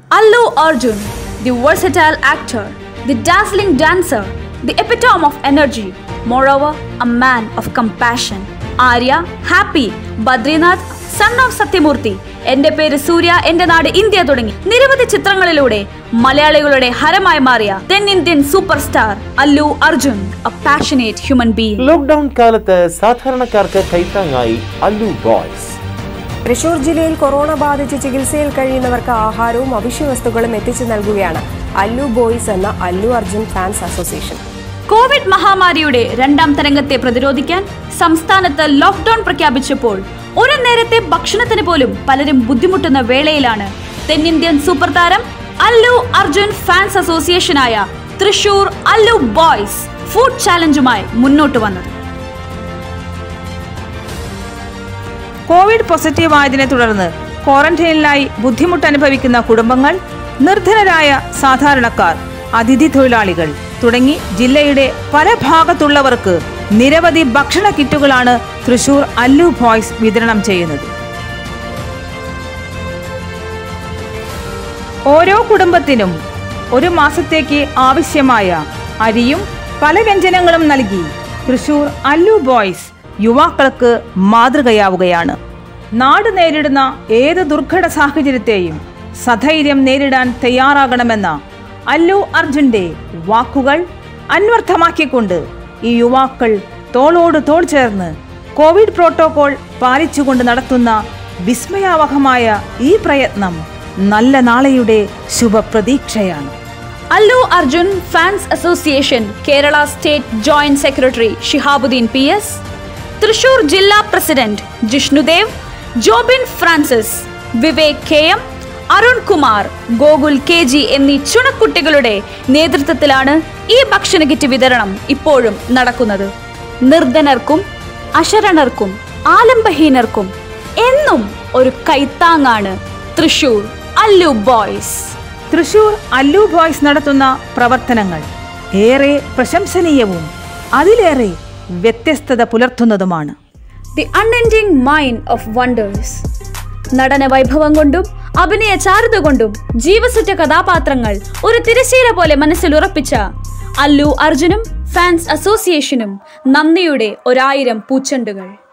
Allu Arjun, the versatile actor, the dazzling dancer, the epitome of energy, moreover, a man of compassion. Arya, Happy, Badrinath, son of Sathyamurthy എന്റെ പേര് സൂര്യ എന്റെ നാട് India തുടങ്ങി നിരവധി ചിത്രങ്ങളിലൂടെ മലയാളികളുടെ ഹരമായി മാറിയ തെന്നിന്ത്യൻ super star Allu Arjun a passionate human being lockdown കാലത്ത് സാധാരണക്കാർക്ക് കൈത്താങ്ങായി അല്ലു ബോയ്സ് തൃശൂർ ജില്ലയിൽ കൊറോണ ബാധിച്ച് ചികിത്സയിൽ കഴിയുന്നവർക്ക് ആഹാരവും അവശ്യവസ്തുക്കളും എത്തിച്ചു നൽകുകയാണ് അല്ലു ബോയ്സ് എന്ന Allu Arjun fans association covid മഹാമാരിയുടെ രണ്ടാം തരംഗത്തെ പ്രതിരോധിക്കാൻ സംസ്ഥാനത്ത് ലോക്ക്ഡൌൺ പ്രഖ്യാപിച്ചപ്പോൾ ഒരു നേരത്തെ ഭക്ഷണത്തിന് പോലും പലരും ബുദ്ധിമുട്ടുന്ന വേളയിലാണ് തെന്നിന്ത്യൻ സൂപ്പർ താരം അല്ലു അർജുൻ ഫാൻസ് അസോസിയേഷനായ തൃശൂർ അല്ലു ബോയ്സ് ഫുഡ് ചാലഞ്ചുമായി മുന്നോട്ട് വന്നത് കോവിഡ് പോസിറ്റീവ് ആയതിനെ തുടർന്ന് ക്വാറന്റൈനിലായി ബുദ്ധിമുട്ട് അനുഭവിക്കുന്ന കുടുംബങ്ങൾ നിർധനരായ സാധാരണക്കാർ അതിഥി തൊഴിലാളികൾ തുടങ്ങി ജില്ലയുടെ പല ഭാഗത്തുള്ളവർക്ക് നിരവധി ഭക്ഷണ കിറ്റുകളാണ് തൃശൂർ അല്ലു ബോയ്സ് വിതരണം ചെയ്യുന്നത് ഓരോ കുടുംബത്തിനും ഒരു മാസത്തേക്ക് ആവശ്യമായ അരിയും പല വ്യഞ്ജനങ്ങളും നൽകി തൃശൂർ അല്ലു ബോയ്സ് യുവാക്കൾക്ക് മാതൃകയാവുകയാണ് നാട് നേരിടുന്ന ഏത് ദുർഘട സാഹചര്യത്തെയും സധൈര്യം നേരിടാൻ തയ്യാറാകണമെന്ന അല്ലു അർജുന്റെ വാക്കുകൾ അന്വർത്ഥമാക്കിക്കൊണ്ട് ഈ യുവാക്കൾ തോളോട് തോൾ ചേർന്ന് കോവിഡ് പ്രോട്ടോകോൾ പാലിച്ചുകൊണ്ട് നടത്തുന്ന വിസ്മയാവഹമായ ഈ പ്രയത്നം നല്ല നാളെയുടെ ശുഭപ്രതീക്ഷയാണ് Allu Arjun fans association Kerala state joint secretary Shihabuddin P S Thrissur ജില്ലാ president Jishnudev Jobin Francis Vivek K M Arun Kumar Gokul K G എന്നീ ചുണക്കുട്ടികളുടെ നേതൃത്വത്തിലാണ് ഈ ഭക്ഷണ കിറ്റ് വിതരണം ഇപ്പോഴും നടക്കുന്നത് നിർധനർക്കും അശരണർക്കും ആലംബഹീനർക്കും എന്നും ഒരു കൈത്താങ്ങാണ് തൃശൂർ അല്ലു ബോയ്സ് തൃശൂർ അല്ലു ബോയ്സ് നടത്തുന്ന പ്രവർത്തനങ്ങൾ ഏറെ പ്രശംസനീയവും അതിലേറെ വ്യത്യസ്തത പുലർത്തുന്നതുമാണ് the unending mind of wonders നടന വൈഭവം കൊണ്ടും അഭിനയ ചാരുത കൊണ്ടും ജീവസുറ്റ കഥാപാത്രങ്ങൾ ഒരു തിരശീല പോലെ മനസ്സിൽ ഉറപ്പിച്ച അല്ലു അർജുനും ഫാൻസ് അസോസിയേഷനും നന്ദിയുടെ ഒരായിരം പൂച്ചെണ്ടുകൾ